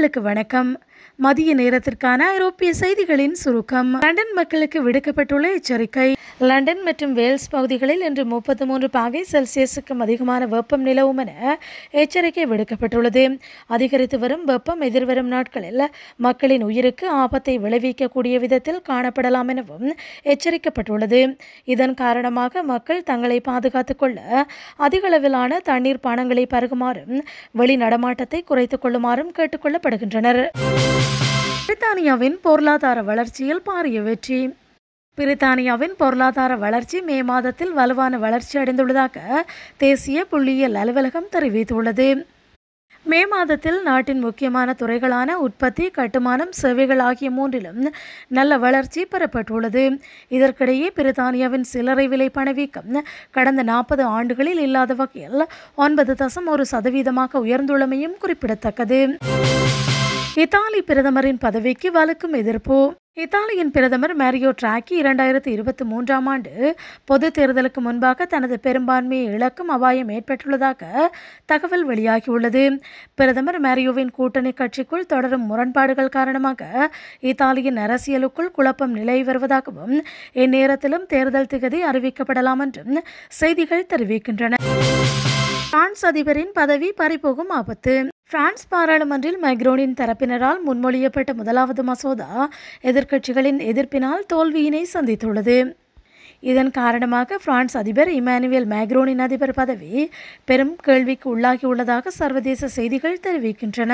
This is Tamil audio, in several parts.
நேர்களுக்கு வணக்கம் மதிய நேரத்திற்கான ஐரோப்பிய செய்திகளின் சுருக்கம் லண்டன் மக்களுக்கு விடுக்கப்பட்டுள்ள எச்சரிக்கை லண்டன் மற்றும் வேல்ஸ் பகுதிகளில் இன்று முப்பத்தி மூன்று பாகை செல்சியஸுக்கும் அதிகமான வெப்பம் நிலவும் என எச்சரிக்கை விடுக்கப்பட்டுள்ளது அதிகரித்து வரும் வெப்பம் எதிர்வரும் நாட்களில் மக்களின் உயிருக்கு ஆபத்தை விளைவிக்கக்கூடிய விதத்தில் காணப்படலாம் எனவும் எச்சரிக்கப்பட்டுள்ளது இதன் காரணமாக மக்கள் தங்களை பாதுகாத்துக் கொள்ள அதிகளவிலான தண்ணீர் பானங்களை பருகுமாறும் வெளி நடமாட்டத்தை குறைத்துக் கொள்ளுமாறும் கேட்டுக்கொள்ளப்படுகின்றனர் பிரித்தானியாவின் பொருளாதார வளர்ச்சியில் பாரிய வெற்றி பிரித்தானியாவின் பொருளாதார வளர்ச்சி மே மாதத்தில் வலுவான வளர்ச்சி அடைந்துள்ளதாக தேசிய புள்ளியியல் அலுவலகம் தெரிவித்துள்ளது மே மாதத்தில் நாட்டின் முக்கியமான துறைகளான உற்பத்தி கட்டுமானம் சேவைகள் ஆகிய மூன்றிலும் நல்ல வளர்ச்சி பெறப்பட்டுள்ளது இதற்கிடையே பிரித்தானியாவின் சில்லறை விலை பணவீக்கம் கடந்த நாற்பது ஆண்டுகளில் இல்லாத வகையில் ஒன்பது தசம் ஒரு சதவீதமாக உயர்ந்துள்ளமையும் குறிப்பிடத்தக்கது இத்தாலி பிரதமரின் பதவிக்கு வலுக்கும் எதிர்ப்பு இத்தாலியின் பிரதமர் மேரியோ டிராக்கி இரண்டாயிரத்தி இருபத்தி மூன்றாம் ஆண்டு பொது தேர்தலுக்கு முன்பாக தனது பெரும்பான்மையை இழக்கும் அபாயம் ஏற்பட்டுள்ளதாக தகவல் வெளியாகியுள்ளது பிரதமர் மேரியோவின் கூட்டணி கட்சிக்குள் தொடரும் முரண்பாடுகள் காரணமாக இத்தாலியின் அரசியலுக்குள் குழப்பம் நிலவி வருவதாகவும் இந்நேரத்திலும் தேர்தல் திகதி அறிவிக்கப்படலாம் என்றும் செய்திகள் தெரிவிக்கின்றன பிரான்ஸ் அதிபரின் பதவி பறிபோகும் ஆபத்து பிரான்ஸ் பாராளுமன்றில் மைக்ரோனின் தரப்பினரால் முன்மொழியப்பட்ட முதலாவது மசோதா எதிர்க்கட்சிகளின் எதிர்ப்பினால் தோல்வியினை சந்தித்துள்ளது இதன் காரணமாக பிரான்ஸ் அதிபர் இமானுவேல் மேக்ரோனின் அதிபர் பதவி பெரும் கேள்விக்கு உள்ளாகியுள்ளதாக சர்வதேச செய்திகள் தெரிவிக்கின்றன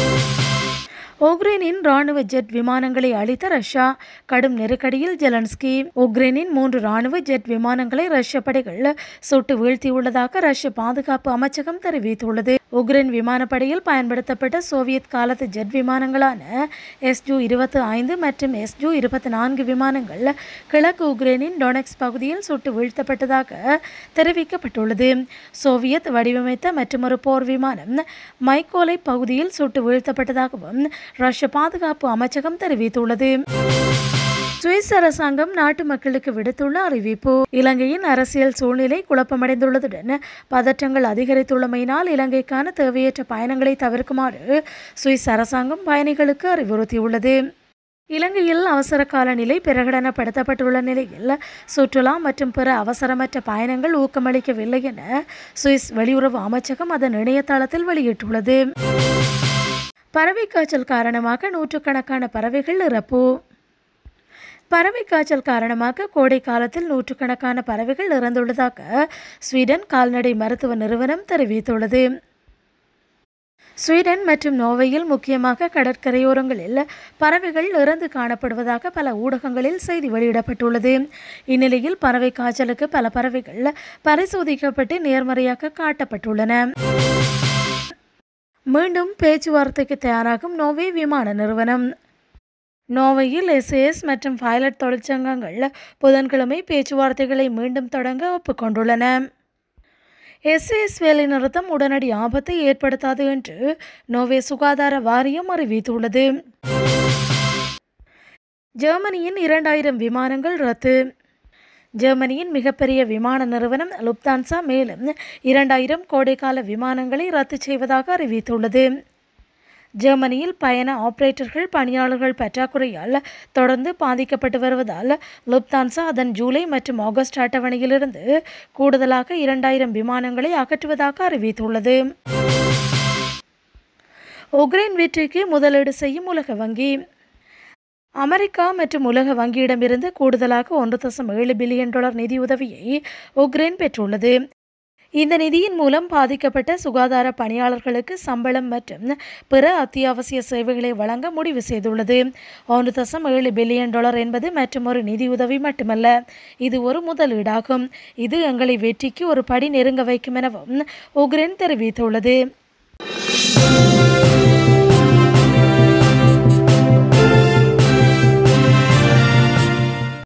உக்ரைனின் ராணுவ ஜெட் விமானங்களை அளித்த ரஷ்யா கடும் நெருக்கடியில் ஜெலன்ஸ்கி உக்ரைனின் மூன்று ராணுவ ஜெட் விமானங்களை ரஷ்ய படைகள் சுட்டு வீழ்த்தியுள்ளதாக ரஷ்ய பாதுகாப்பு அமைச்சகம் தெரிவித்துள்ளது உக்ரைன் விமானப்படையில் பயன்படுத்தப்பட்ட சோவியத் காலத்து ஜெட் விமானங்களான எஸ்ஜு இருபத்தி ஐந்து மற்றும் எஸ்ஜு இருபத்தி நான்கு விமானங்கள் கிழக்கு உக்ரைனின் டொனெக்ஸ் பகுதியில் சுட்டு வீழ்த்தப்பட்டதாக தெரிவிக்கப்பட்டுள்ளது சோவியத் வடிவமைத்த மற்றொரு போர் விமானம் மைக்கோலை பகுதியில் சுட்டு வீழ்த்தப்பட்டதாகவும் ரஷ்ய பாதுகாப்பு அமைச்சகம் தெரிவித்துள்ளது சுவிஸ் அரசாங்கம் நாட்டு மக்களுக்கு விடுத்துள்ள அறிவிப்பு இலங்கையின் அரசியல் சூழ்நிலை குழப்பமடைந்துள்ளதுடன் பதற்றங்கள் அதிகரித்துள்ளமையினால் இலங்கைக்கான தேவையற்ற பயணங்களை தவிர்க்குமாறு சுவிஸ் அரசாங்கம் பயணிகளுக்கு அறிவுறுத்தியுள்ளது இலங்கையில் அவசர கால நிலை பிரகடனப்படுத்தப்பட்டுள்ள நிலையில் சுற்றுலா மற்றும் பிற அவசரமற்ற பயணங்கள் ஊக்கமளிக்கவில்லை என சுவிஸ் வெளியுறவு அமைச்சகம் அதன் இணையதளத்தில் வெளியிட்டுள்ளது பறவை காய்ச்சல் காரணமாக நூற்றுக்கணக்கான பறவைகள் இறப்பு பறவை காய்ச்சல் காரணமாக கோடை காலத்தில் நூற்றுக்கணக்கான பறவைகள் இறந்துள்ளதாக ஸ்வீடன் கால்நடை மருத்துவ நிறுவனம் தெரிவித்துள்ளது ஸ்வீடன் மற்றும் நோர்வேயில் முக்கியமாக கடற்கரையோரங்களில் பறவைகள் இறந்து காணப்படுவதாக பல ஊடகங்களில் செய்தி வெளியிடப்பட்டுள்ளது இந்நிலையில் பறவை காய்ச்சலுக்கு பல பறவைகள் பரிசோதிக்கப்பட்டு நேர்மறையாக காட்டப்பட்டுள்ளன மீண்டும் பேச்சுவார்த்தைக்கு தயாராகும் நோவே விமான நிறுவனம் நோவையில் எஸ்ஏஎஸ் மற்றும் பைலட் தொழிற்சங்கங்கள் புதன்கிழமை பேச்சுவார்த்தைகளை மீண்டும் தொடங்க ஒப்புக்கொண்டுள்ளன எஸ்ஏஎஸ் வேலைநிறுத்தம் உடனடி ஆபத்தை ஏற்படுத்தாது என்று நோவே சுகாதார வாரியம் அறிவித்துள்ளது ஜெர்மனியின் இரண்டாயிரம் விமானங்கள் ரத்து ஜெர்மனியின் மிகப்பெரிய விமான நிறுவனம் லுப்தான்சா மேலும் இரண்டாயிரம் கோடைக்கால விமானங்களை ரத்து செய்வதாக அறிவித்துள்ளது ஜெர்மனியில் பயண ஆபரேட்டர்கள் பணியாளர்கள் பற்றாக்குறையால் தொடர்ந்து பாதிக்கப்பட்டு வருவதால் லுப்தான்சா அதன் ஜூலை மற்றும் ஆகஸ்ட் அட்டவணையிலிருந்து கூடுதலாக இரண்டாயிரம் விமானங்களை அகற்றுவதாக அறிவித்துள்ளது உக்ரைன் வெற்றிக்கு முதலீடு செய்யும் உலக வங்கி அமெரிக்கா மற்றும் உலக வங்கியிடமிருந்து கூடுதலாக ஒன்று தசம் ஏழு பில்லியன் டாலர் நிதியுதவியை உக்ரைன் பெற்றுள்ளது இந்த நிதியின் மூலம் பாதிக்கப்பட்ட சுகாதார பணியாளர்களுக்கு சம்பளம் மற்றும் பிற அத்தியாவசிய சேவைகளை வழங்க முடிவு செய்துள்ளது ஒன்று தசம் ஏழு பில்லியன் டாலர் என்பது மற்றொரு நிதியுதவி மட்டுமல்ல இது ஒரு முதலீடாகும் இது எங்களை வெற்றிக்கு ஒரு படி நெருங்க வைக்கும் எனவும் உக்ரைன் தெரிவித்துள்ளது